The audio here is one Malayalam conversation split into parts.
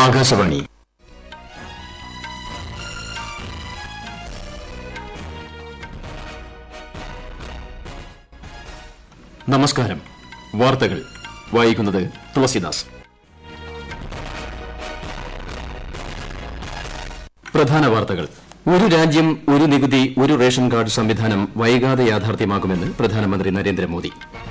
ആകാശവാണി നമസ്കാരം വാർത്തകൾ വായിക്കുന്നത് തുളസിദാസ് പ്രധാന വാർത്തകൾ ഒരു രാജ്യം ഒരു നികുതി ഒരു റേഷൻ കാർഡ് സംവിധാനം വൈകാതെ യാഥാർത്ഥ്യമാകുമെന്ന് പ്രധാനമന്ത്രി നരേന്ദ്രമോദി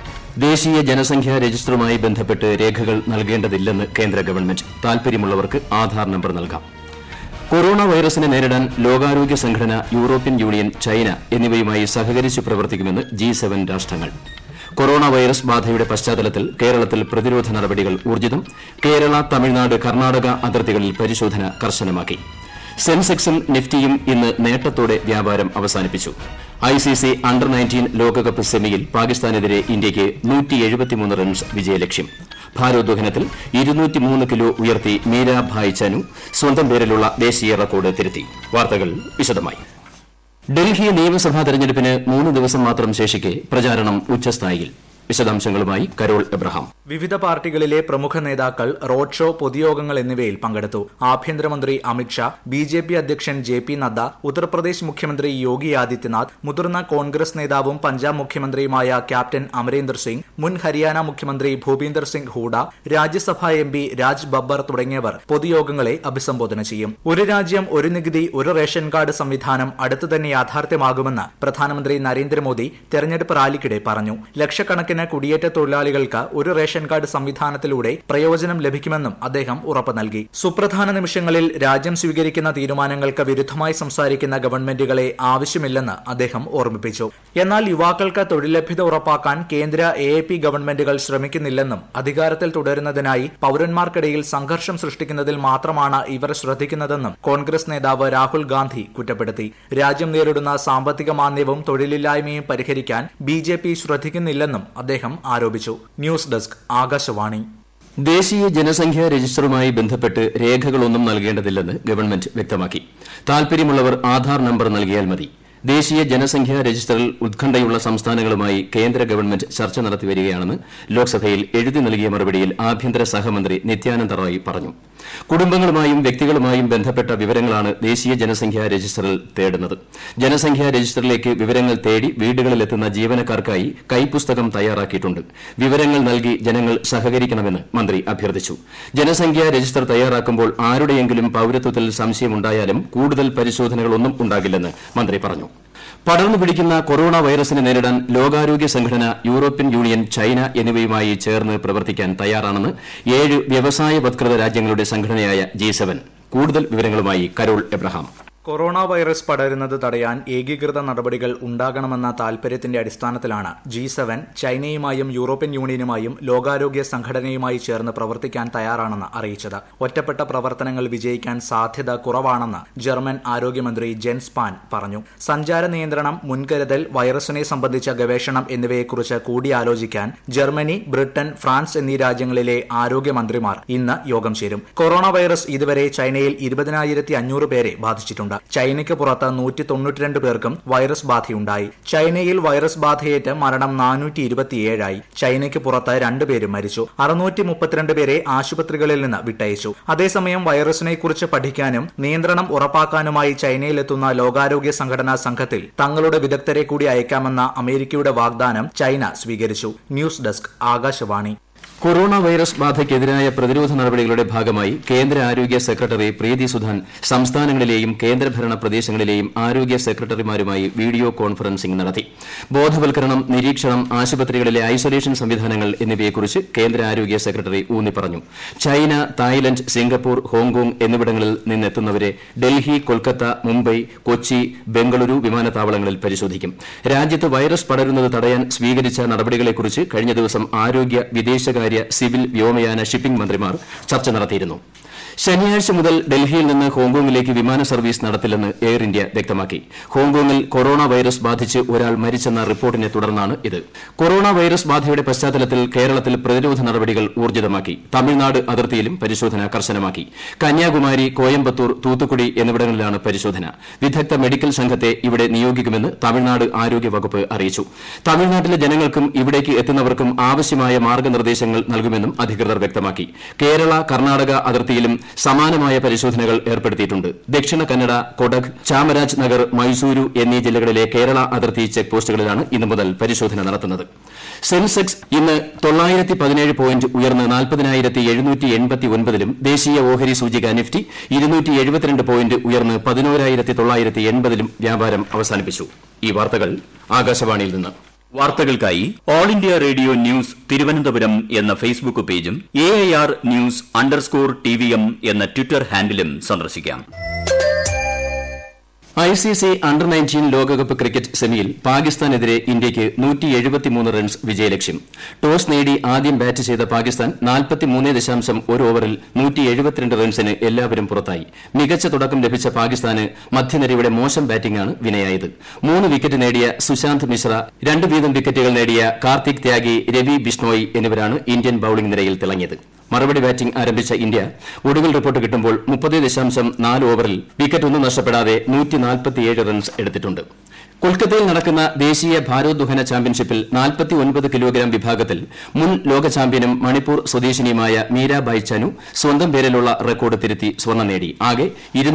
ദേശീയ ജനസംഖ്യാ രജിസ്റ്ററുമായി ബന്ധപ്പെട്ട് രേഖകൾ നൽകേണ്ടതില്ലെന്ന് കേന്ദ്ര ഗവൺമെന്റ് താൽപര്യമുള്ളവർക്ക് ആധാർ നമ്പർ നൽകാം കൊറോണ വൈറസിനെ നേരിടാൻ ലോകാരോഗ്യ സംഘടന യൂറോപ്യൻ യൂണിയൻ ചൈന എന്നിവയുമായി സഹകരിച്ച് പ്രവർത്തിക്കുമെന്ന് ജി സെവൻ രാഷ്ട്രങ്ങൾ കൊറോണ വൈറസ് ബാധയുടെ പശ്ചാത്തലത്തിൽ കേരളത്തിൽ പ്രതിരോധ നടപടികൾ ഊർജിതം കേരള തമിഴ്നാട് കർണാടക അതിർത്തികളിൽ പരിശോധന കർശനമാക്കി സെൻസെക്സും നിഫ്റ്റിയും ഇന്ന് നേട്ടത്തോടെ വ്യാപാരം അവസാനിപ്പിച്ചു ഐസിസി അണ്ടർ നയൻറ്റീൻ ലോകകപ്പ് സെമിയിൽ പാകിസ്ഥാനെതിരെ ഇന്ത്യയ്ക്ക് റൺസ് വിജയലക്ഷ്യം ഭാരോദ്വഹനത്തിൽ കിലോ ഉയർത്തി മീരാഭായ് ചനു സ്വന്തം പേരിലുള്ള ദേശീയ റെക്കോർഡ് തിരുത്തി വാർത്തകൾ വിശദമായി ഡൽഹി നിയമസഭാ തെരഞ്ഞെടുപ്പിന് മൂന്ന് ദിവസം മാത്രം ശേഷിക്കെ പ്രചാരണം ഉച്ചസ്ഥായിയിൽ വിശദാംശങ്ങളുമായി കരോൾ എബ്രഹാം വിവിധ പാർട്ടികളിലെ പ്രമുഖ നേതാക്കൾ റോഡ് ഷോ പൊതുയോഗങ്ങൾ എന്നിവയിൽ പങ്കെടുത്തു ആഭ്യന്തരമന്ത്രി അമിത്ഷാ ബി ജെ പി അധ്യക്ഷൻ ജെ പി നദ്ദ ഉത്തർപ്രദേശ് മുഖ്യമന്ത്രി യോഗി ആദിത്യനാഥ് മുതിർന്ന കോൺഗ്രസ് നേതാവും പഞ്ചാബ് മുഖ്യമന്ത്രിയുമായ ക്യാപ്റ്റൻ അമരീന്ദർ സിംഗ് മുൻ ഹരിയാന മുഖ്യമന്ത്രി ഭൂപീന്ദർ സിംഗ് ഹൂഡ രാജ്യസഭാ എം പി രാജ് ബബ്ബർ തുടങ്ങിയവർ പൊതുയോഗങ്ങളെ അഭിസംബോധന ചെയ്യും ഒരു രാജ്യം ഒരു നികുതി ഒരു റേഷൻ കാർഡ് സംവിധാനം അടുത്തു തന്നെ യാഥാർത്ഥ്യമാകുമെന്ന് പ്രധാനമന്ത്രി നരേന്ദ്രമോദി തെരഞ്ഞെടുപ്പ് റാലിക്കിടെ പറഞ്ഞു ലക്ഷക്കണക്കിന് കുടിയേറ്റ തൊഴിലാളികൾക്ക് ഒരു റേഷൻ കാർഡ് സംവിധാനത്തിലൂടെ പ്രയോജനം ലഭിക്കുമെന്നും അദ്ദേഹം ഉറപ്പ് നൽകി സുപ്രധാന നിമിഷങ്ങളിൽ രാജ്യം സ്വീകരിക്കുന്ന തീരുമാനങ്ങൾക്ക് വിരുദ്ധമായി സംസാരിക്കുന്ന ഗവൺമെന്റുകളെ ആവശ്യമില്ലെന്ന് അദ്ദേഹം ഓർമ്മിപ്പിച്ചു എന്നാൽ യുവാക്കൾക്ക് തൊഴിൽ ലഭ്യത ഉറപ്പാക്കാൻ കേന്ദ്ര എ എ പി ഗവൺമെന്റുകൾ ശ്രമിക്കുന്നില്ലെന്നും അധികാരത്തിൽ തുടരുന്നതിനായി പൌരന്മാർക്കിടയിൽ സംഘർഷം സൃഷ്ടിക്കുന്നതിൽ മാത്രമാണ് ഇവർ ശ്രദ്ധിക്കുന്നതെന്നും കോൺഗ്രസ് നേതാവ് രാഹുൽ ഗാന്ധി കുറ്റപ്പെടുത്തി രാജ്യം നേരിടുന്ന സാമ്പത്തിക മാന്ദ്യവും തൊഴിലില്ലായ്മയും പരിഹരിക്കാൻ ബി ജെ പി ശ്രദ്ധിക്കുന്നില്ലെന്നും അദ്ദേഹം ആരോപിച്ചു ന്യൂസ് ഡെസ്ക് ആകാശവാണി ദേശീയ ജനസംഖ്യാ രജിസ്റ്ററുമായി ബന്ധപ്പെട്ട് രേഖകളൊന്നും നൽകേണ്ടതില്ലെന്ന് ഗവൺമെന്റ് വ്യക്തമാക്കി താൽപര്യമുള്ളവർ ആധാർ നമ്പർ നൽകിയാൽ മതി ദേശീയ ജനസംഖ്യാ രജിസ്റ്ററിൽ ഉത്കണ്ഠയുള്ള സംസ്ഥാനങ്ങളുമായി കേന്ദ്ര ഗവൺമെന്റ് ചർച്ച നടത്തിവരികയാണെന്ന് ലോക്സഭയിൽ എഴുതി നൽകിയ മറുപടിയിൽ ആഭ്യന്തര സഹമന്ത്രി നിത്യാനന്ദ റായ് പറഞ്ഞു കുടുംബങ്ങളുമായും വ്യക്തികളുമായും ബന്ധപ്പെട്ട വിവരങ്ങളാണ് ദേശീയ ജനസംഖ്യാ രജിസ്റ്ററിൽ തേടുന്നത് ജനസംഖ്യാ രജിസ്റ്ററിലേക്ക് വിവരങ്ങൾ തേടി വീടുകളിലെത്തുന്ന ജീവനക്കാർക്കായി കൈപ്പുസ്തകം തയ്യാറാക്കിയിട്ടുണ്ട് വിവരങ്ങൾ നൽകി ജനങ്ങൾ സഹകരിക്കണമെന്ന് മന്ത്രി അഭ്യർത്ഥിച്ചു ജനസംഖ്യാ രജിസ്റ്റർ തയ്യാറാക്കുമ്പോൾ ആരുടെയെങ്കിലും പൌരത്വത്തിൽ സംശയമുണ്ടായാലും കൂടുതൽ പരിശോധനകളൊന്നും ഉണ്ടാകില്ലെന്ന് മന്ത്രി പറഞ്ഞു പടർന്നു പിടിക്കുന്ന കൊറോണ വൈറസിനെ നേരിടാൻ ലോകാരോഗ്യ സംഘടന യൂറോപ്യൻ യൂണിയൻ ചൈന എന്നിവയുമായി ചേർന്ന് പ്രവർത്തിക്കാൻ തയ്യാറാണെന്ന് ഏഴ് വ്യവസായവത്കൃത രാജ്യങ്ങളുടെ സംഘടനയായ ജി സെവൻ കൂടുതൽ വിവരങ്ങളുമായി കരോൾ എബ്രഹാം കൊറോണ വൈറസ് പടരുന്നത് തടയാൻ ഏകീകൃത നടപടികൾ ഉണ്ടാകണമെന്ന താൽപര്യത്തിന്റെ അടിസ്ഥാനത്തിലാണ് ജി സെവൻ ചൈനയുമായും യൂറോപ്യൻ യൂണിയനുമായും ലോകാരോഗ്യ സംഘടനയുമായി ചേർന്ന് പ്രവർത്തിക്കാൻ തയ്യാറാണെന്ന് അറിയിച്ചത് ഒറ്റപ്പെട്ട പ്രവർത്തനങ്ങൾ വിജയിക്കാൻ സാധ്യത കുറവാണെന്ന് ജർമ്മൻ ആരോഗ്യമന്ത്രി ജെൻസ് പാൻ പറഞ്ഞു സഞ്ചാര നിയന്ത്രണം മുൻകരുതൽ വൈറസിനെ സംബന്ധിച്ച ഗവേഷണം എന്നിവയെക്കുറിച്ച് കൂടിയാലോചിക്കാൻ ജർമ്മനി ബ്രിട്ടൻ ഫ്രാൻസ് എന്നീ രാജ്യങ്ങളിലെ ആരോഗ്യമന്ത്രിമാർ ഇന്ന് യോഗം ചേരും കൊറോണ വൈറസ് ഇതുവരെ ചൈനയിൽ ഇരുപതിനായിരത്തി അഞ്ഞൂറ് പേരെ ബാധിച്ചിട്ടുണ്ട് ചൈനയ്ക്ക് പുറത്ത് നൂറ്റി തൊണ്ണൂറ്റിരണ്ട് പേർക്കും വൈറസ് ബാധയുണ്ടായി ചൈനയിൽ വൈറസ് ബാധയേറ്റ് മരണം നാനൂറ്റി ഇരുപത്തിയേഴായി ചൈനയ്ക്ക് പുറത്ത് രണ്ടുപേരും മരിച്ചു അറുന്നൂറ്റി മുപ്പത്തിരണ്ട് പേരെ ആശുപത്രികളിൽ നിന്ന് വിട്ടയച്ചു അതേസമയം വൈറസിനെ കുറിച്ച് പഠിക്കാനും നിയന്ത്രണം ഉറപ്പാക്കാനുമായി ചൈനയിലെത്തുന്ന ലോകാരോഗ്യ സംഘടനാ സംഘത്തിൽ തങ്ങളുടെ വിദഗ്ധരെ കൂടി അയക്കാമെന്ന അമേരിക്കയുടെ വാഗ്ദാനം ചൈന സ്വീകരിച്ചു news desk Akashvani corona virus ബാധയ്ക്കെതിരായ പ്രതിരോധ നടപടികളുടെ ഭാഗമായി കേന്ദ്ര ആരോഗ്യ സെക്രട്ടറി പ്രീതി സുധാൻ സംസ്ഥാനങ്ങളിലെയും കേന്ദ്രഭരണ പ്രദേശങ്ങളിലെയും ആരോഗ്യ സെക്രട്ടറിമാരുമായി വീഡിയോ കോൺഫറൻസിംഗ് നടത്തി ബോധവൽക്കരണം നിരീക്ഷണം ആശുപത്രികളിലെ ഐസൊലേഷൻ സംവിധാനങ്ങൾ എന്നിവയെക്കുറിച്ച് കേന്ദ്ര ആരോഗ്യ സെക്രട്ടറി ഊന്നിപ്പറഞ്ഞു ചൈന തായ്ലൻഡ് സിംഗപ്പൂർ ഹോങ്കോങ് എന്നിവിടങ്ങളിൽ നിന്നെത്തുന്നവരെ ഡൽഹി കൊൽക്കത്ത മുംബൈ കൊച്ചി ബംഗളൂരു വിമാനത്താവളങ്ങളിൽ പരിശോധിക്കും രാജ്യത്ത് വൈറസ് പടരുന്നത് തടയാൻ സ്വീകരിച്ച നടപടികളെക്കുറിച്ച് കഴിഞ്ഞ ദിവസം ആരോഗ്യ വിദേശകാര്യ സിവിൽ വ്യോമയാന ഷിപ്പിംഗ് മന്ത്രിമാർ ചർച്ച നടത്തിയിരുന്നു ശനിയാഴ്ച മുതൽ ഡൽഹിയിൽ നിന്ന് ഹോങ്കോങ്ങിലേക്ക് വിമാന സർവീസ് നടത്തില്ലെന്ന് എയർ ഇന്ത്യ വ്യക്തമാക്കി ഹോങ്കോങ്ങിൽ കൊറോണ വൈറസ് ബാധിച്ച് ഒരാൾ മരിച്ചെന്ന റിപ്പോർട്ടിനെ തുടർന്നാണ് ഇത് കൊറോണ വൈറസ് ബാധയുടെ പശ്ചാത്തലത്തിൽ കേരളത്തിൽ പ്രതിരോധ നടപടികൾ ഊർജിതമാക്കി തമിഴ്നാട് അതിർത്തിയിലും പരിശോധന കർശനമാക്കി കന്യാകുമാരി കോയമ്പത്തൂർ തൂത്തുക്കുടി എന്നിവിടങ്ങളിലാണ് പരിശോധന വിദഗ്ധ മെഡിക്കൽ സംഘത്തെ ഇവിടെ നിയോഗിക്കുമെന്ന് തമിഴ്നാട് ആരോഗ്യ വകുപ്പ് അറിയിച്ചു തമിഴ്നാട്ടിലെ ജനങ്ങൾക്കും ഇവിടേക്ക് എത്തുന്നവർക്കും ആവശ്യമായ മാർഗനിർദ്ദേശങ്ങൾ നൽകുമെന്നും അധികൃതർ വ്യക്തമാക്കി കേരള കർണാടക അതിർത്തിയിലും സമാനമായ പരിശോധനകൾ ഏർപ്പെടുത്തിയിട്ടുണ്ട് ദക്ഷിണ കന്നഡ കൊടക് ചാമരാജ് നഗർ മൈസൂരു എന്നീ ജില്ലകളിലെ കേരള അതിർത്തി ചെക്ക് പോസ്റ്റുകളിലാണ് ഇന്നു മുതൽ പരിശോധന നടത്തുന്നത് സെൻസെക്സ് ഇന്ന് തൊള്ളായിരത്തി പതിനേഴ് പോയിന്റ് ഉയർന്ന് നാൽപ്പതിനായിരത്തി എഴുന്നൂറ്റി എൺപത്തി ഒൻപതിലും ദേശീയ ഓഹരി സൂചിക നിഫ്റ്റി ഇരുന്നൂറ്റി എഴുപത്തിരണ്ട് പോയിന്റ് ഉയർന്ന് പതിനോരായിരത്തി തൊള്ളായിരത്തി എൺപതിലും വ്യാപാരം അവസാനിപ്പിച്ചു ഈ വാർത്തകൾ ആകാശവാണിയിൽ നിന്ന് വാർത്തകൾക്കായി All India Radio news Thiruvananthapuram എന്ന ഫേസ്ബുക്ക് പേജും A I R news underscore T V M എന്ന ട്വിറ്റർ ഹാൻഡിലും സന്ദർശിക്കാം I C C under nineteen ലോകകപ്പ് ക്രിക്കറ്റ് സെമിയിൽ പാകിസ്ഥാനെതിരെ ഇന്ത്യയ്ക്ക് റൺസ് വിജയലക്ഷ്യം ടോസ് നേടി ആദ്യം ബാറ്റ് ചെയ്ത പാകിസ്ഥാൻ ദശാംശം ഒരു ഓവറിൽ റൺസിന് എല്ലാവരും പുറത്തായി മികച്ച തുടക്കം ലഭിച്ച പാകിസ്ഥാന് മധ്യനിരയുടെ മോശം ബാറ്റിംഗാണ് വിനയായത് മൂന്ന് വിക്കറ്റ് നേടിയ സുശാന്ത് മിശ്ര രണ്ട് വീതം വിക്കറ്റുകൾ നേടിയ കാർത്തിക് ത്യാഗി രവി ബിഷ്ണോയ് എന്നിവരാണ് ഇന്ത്യൻ ബൌളിംഗ് നിരയിൽ തിളങ്ങിയത് മറുപടി ബാറ്റിംഗ് ആരംഭിച്ച ഇന്ത്യ ഒടുവിൽ റിപ്പോർട്ട് കിട്ടുമ്പോൾ മുപ്പത് ദശാംശം നാല് ഓവറിൽ വിക്കറ്റൊന്നും നഷ്ടപ്പെടാതെ റൺസ് എടുത്തിട്ടുണ്ട് കൊൽക്കത്തയിൽ നടക്കുന്ന ദേശീയ ഭാരോദ്വഹന ചാമ്പ്യൻഷിപ്പിൽ കിലോഗ്രാം വിഭാഗത്തിൽ മുൻ ലോക ചാമ്പ്യനും മണിപ്പൂർ സ്വദേശിനിയുമായ മീരാബായ് ചനു സ്വന്തം പേരിലുള്ള റെക്കോർഡ് തിരുത്തി സ്വർണ്ണം നേടി ആകെ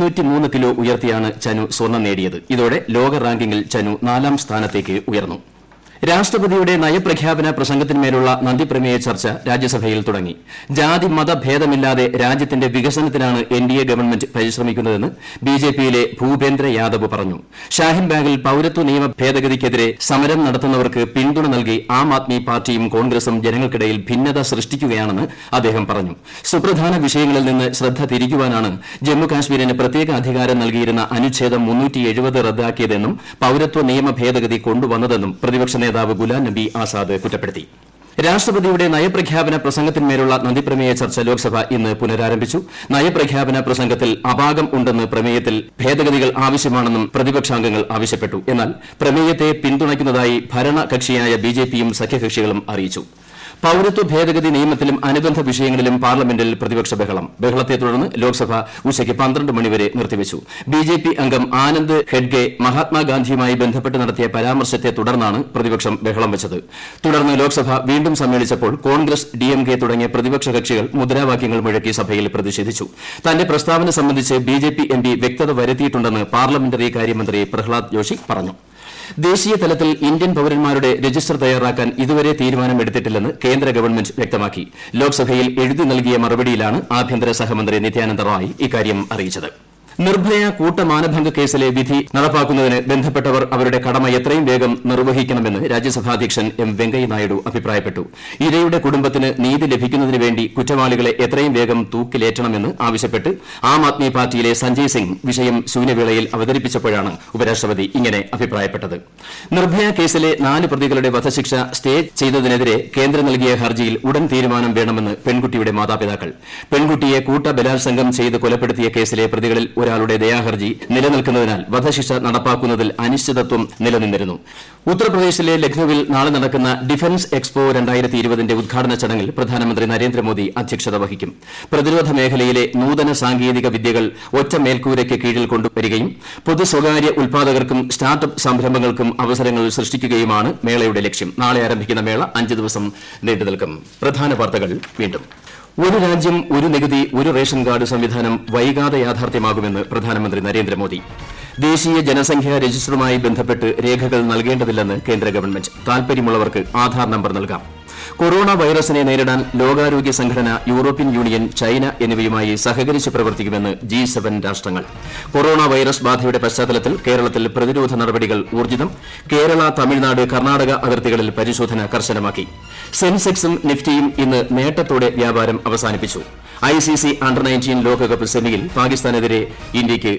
കിലോ ഉയർത്തിയാണ് ചനു സ്വർണ്ണം നേടിയത് ഇതോടെ ലോക റാങ്കിങ്ങിൽ ചനു നാലാം സ്ഥാനത്തേക്ക് ഉയർന്നു രാഷ്ട്രപതിയുടെ നയപ്രഖ്യാപന പ്രസംഗത്തിന്മേലുള്ള നന്ദിപ്രമേയ ചർച്ച രാജ്യസഭയിൽ തുടങ്ങി ജാതി മത ഭേദമില്ലാതെ രാജ്യത്തിന്റെ വികസനത്തിനാണ് എൻ ഡി എ ഗവൺമെന്റ് പരിശ്രമിക്കുന്നതെന്ന് ബി ജെ പിയിലെ ഭൂപേന്ദ്ര യാദവ് പറഞ്ഞു ഷാഹിൻബാഗിൽ പൌരത്വ നിയമ ഭേദഗതിക്കെതിരെ സമരം നടത്തുന്നവർക്ക് പിന്തുണ നൽകി ആം ആദ്മി പാർട്ടിയും കോൺഗ്രസും ജനങ്ങൾക്കിടയിൽ ഭിന്നത സൃഷ്ടിക്കുകയാണെന്ന് അദ്ദേഹം പറഞ്ഞു സുപ്രധാന വിഷയങ്ങളിൽ നിന്ന് ശ്രദ്ധ തിരിക്കുവാനാണ് ജമ്മുകാശ്മീരിന് പ്രത്യേക അധികാരം നൽകിയിരുന്ന അനുച്ഛേദം റദ്ദാക്കിയതെന്നും പൌരത്വ നിയമ ഭേദഗതി കൊണ്ടുവന്നതെന്നും പ്രതിപക്ഷ നേതാവ് ഗുലാം നബി ആസാദ് കുറ്റപ്പെടുത്തി രാഷ്ട്രപതിയുടെ നയപ്രഖ്യാപന പ്രസംഗത്തിന്മേലുള്ള നന്ദിപ്രമേയ ചർച്ച ലോക്സഭ ഇന്ന് പുനരാരംഭിച്ചു നയപ്രഖ്യാപന പ്രസംഗത്തിൽ അപാകം ഉണ്ടെന്ന് പ്രമേയത്തിൽ ഭേദഗതികൾ ആവശ്യമാണെന്നും പ്രതിപക്ഷാംഗങ്ങൾ ആവശ്യപ്പെട്ടു എന്നാൽ പ്രമേയത്തെ പിന്തുണയ്ക്കുന്നതായി ഭരണകക്ഷിയായ ബിജെപിയും സഖ്യകക്ഷികളും അറിയിച്ചു പൌരത്വ ഭേദഗതി നിയമത്തിലും അനുബന്ധ വിഷയങ്ങളിലും പാർലമെന്റിൽ പ്രതിപക്ഷ ബഹളം ബഹളത്തെ തുടർന്ന് ലോക്സഭ ഉച്ചയ്ക്ക് പന്ത്രണ്ട് മണിവരെ നിർത്തിവച്ചു ബിജെപി അംഗം ആനന്ദ് ഹെഡ്ഗെ മഹാത്മാഗാന്ധിയുമായി ബന്ധപ്പെട്ട് നടത്തിയ പരാമർശത്തെ തുടർന്നാണ് പ്രതിപക്ഷം ബഹളം വെച്ചത് തുടർന്ന് ലോക്സഭ വീണ്ടും സമ്മേളിച്ചപ്പോൾ കോൺഗ്രസ് ഡിഎംകെ തുടങ്ങിയ പ്രതിപക്ഷ കക്ഷികൾ മുദ്രാവാക്യങ്ങൾ മുഴക്കി സഭയിൽ പ്രതിഷേധിച്ചു തന്റെ പ്രസ്താവന സംബന്ധിച്ച് ബിജെപി എംപി വ്യക്തത വരുത്തിയിട്ടുണ്ടെന്ന് പാർലമെന്ററി കാര്യമന്ത്രി പ്രഹ്ലാദ് ജോഷി പറഞ്ഞു ദേശീയ തലത്തിൽ ഇന്ത്യൻ പൌരന്മാരുടെ രജിസ്റ്റർ തയ്യാറാക്കാൻ ഇതുവരെ തീരുമാനമെടുത്തിട്ടില്ലെന്ന് കേന്ദ്ര ഗവൺമെന്റ് വ്യക്തമാക്കി ലോക്സഭയിൽ എഴുതി നൽകിയ മറുപടിയിലാണ് ആഭ്യന്തര സഹമന്ത്രി നിത്യാനന്ദ റായ് ഇക്കാര്യം അറിയിച്ചത് നിർഭയ കൂട്ടമാനഭംഗ കേസിലെ വിധി നടപ്പാക്കുന്നതിന് ബന്ധപ്പെട്ടവർ അവരുടെ കടമ എത്രയും വേഗം നിർവഹിക്കണമെന്ന് രാജ്യസഭാ അധ്യക്ഷൻ എം വെങ്കയ്യനായിഡു അഭിപ്രായപ്പെട്ടു ഇരയുടെ കുടുംബത്തിന് നീതി ലഭിക്കുന്നതിന് വേണ്ടി കുറ്റവാളികളെ എത്രയും വേഗം തൂക്കിലേറ്റണമെന്ന് ആവശ്യപ്പെട്ട് ആം ആദ്മി പാർട്ടിയിലെ സഞ്ജയ് സിംഗ് വിഷയം ശൂന്യവേളയിൽ അവതരിപ്പിച്ചപ്പോഴാണ് ഉപരാഷ്ട്രപതി ഇങ്ങനെ അഭിപ്രായപ്പെട്ടത് നിർഭയ കേസിലെ നാല് പ്രതികളുടെ വധശിക്ഷ സ്റ്റേ ചെയ്തതിനെതിരെ കേന്ദ്രം നൽകിയ ഹർജിയിൽ ഉടൻ തീരുമാനം വേണമെന്ന് പെൺകുട്ടിയുടെ മാതാപിതാക്കൾ പെൺകുട്ടിയെ കൂട്ട ബലാത്സംഗം ചെയ്ത് കൊലപ്പെടുത്തിയ കേസിലെ പ്രതികളിൽ ഒരാളുടെ ദയാഹർജി നിലനിൽക്കുന്നതിനാൽ വധശിക്ഷ നടപ്പാക്കുന്നതിൽ അനിശ്ചിതത്വം നിലനിന്നിരുന്നു ഉത്തർപ്രദേശിലെ ലക്നൌവിൽ നാളെ നടക്കുന്ന ഡിഫൻസ് എക്സ്പോ രണ്ടായിരത്തി ഇരുപതിന്റെ ഉദ്ഘാടന ചടങ്ങിൽ പ്രധാനമന്ത്രി നരേന്ദ്രമോദി അധ്യക്ഷത വഹിക്കും പ്രതിരോധ മേഖലയിലെ നൂതന സാങ്കേതിക വിദ്യകൾ ഒറ്റ മേൽക്കൂരയ്ക്ക് കീഴിൽ കൊണ്ടുവരികയും പൊതു സ്വകാര്യ ഉൽപാദകർക്കും സ്റ്റാർട്ടപ്പ് സംരംഭങ്ങൾക്കും അവസരങ്ങൾ സൃഷ്ടിക്കുകയുമാണ് മേളയുടെ ലക്ഷ്യം നാളെ ആരംഭിക്കുന്ന മേള അഞ്ച് ദിവസം നീണ്ടുനിൽക്കും പ്രധാന വാർത്തകൾ വീണ്ടും ഒരു രാജ്യം ഒരു നികുതി ഒരു റേഷൻ കാർഡ് സംവിധാനം വൈകാതെ യാഥാർത്ഥ്യമാകുമെന്ന് പ്രധാനമന്ത്രി നരേന്ദ്രമോദി ദേശീയ ജനസംഖ്യാ രജിസ്റ്ററുമായി ബന്ധപ്പെട്ട് രേഖകൾ നൽകേണ്ടതില്ലെന്ന് കേന്ദ്ര ഗവൺമെന്റ് താൽപര്യമുള്ളവർക്ക് ആധാർ നമ്പർ നൽകാം കൊറോണ വൈറസിനെ നേരിടാൻ ലോകാരോഗ്യ സംഘടന യൂറോപ്യൻ യൂണിയൻ ചൈന എന്നിവയുമായി സഹകരിച്ച് പ്രവർത്തിക്കുമെന്ന് ജി സെവൻ രാഷ്ട്രങ്ങൾ കൊറോണ വൈറസ് ബാധയുടെ പശ്ചാത്തലത്തിൽ കേരളത്തിൽ പ്രതിരോധ നടപടികൾ ഊർജിതം കേരള തമിഴ്നാട് കർണാടക അതിർത്തികളിൽ പരിശോധന കർശനമാക്കി സെൻസെക്സും നിഫ്റ്റിയും ഇന്ന് നേട്ടത്തോടെ വ്യാപാരം അവസാനിപ്പിച്ചു I C C under nineteen ലോകകപ്പ് സെമിയിൽ പാകിസ്ഥാനെതിരെ ഇന്ത്യയ്ക്ക്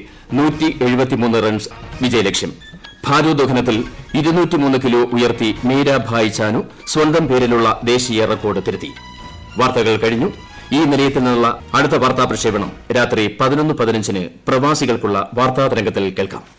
റൺസ് വിജയലക്ഷ്യം ഭാരോദ്വഹനത്തിൽ ഇരുന്നൂറ്റിമൂന്ന് കിലോ ഉയർത്തി മീരാഭായ് ചാനു സ്വന്തം പേരിലുള്ള ദേശീയ റെക്കോർഡ് തിരുത്തി വാർത്തകൾ കഴിഞ്ഞു ഈ നിലയത്തിൽ നിന്നുള്ള അടുത്ത വാർത്താ പ്രക്ഷേപണം രാത്രി പതിനൊന്ന് പതിനഞ്ചിന് പ്രവാസികൾക്കുള്ള വാർത്താ തരംഗത്തിൽ കേൾക്കാം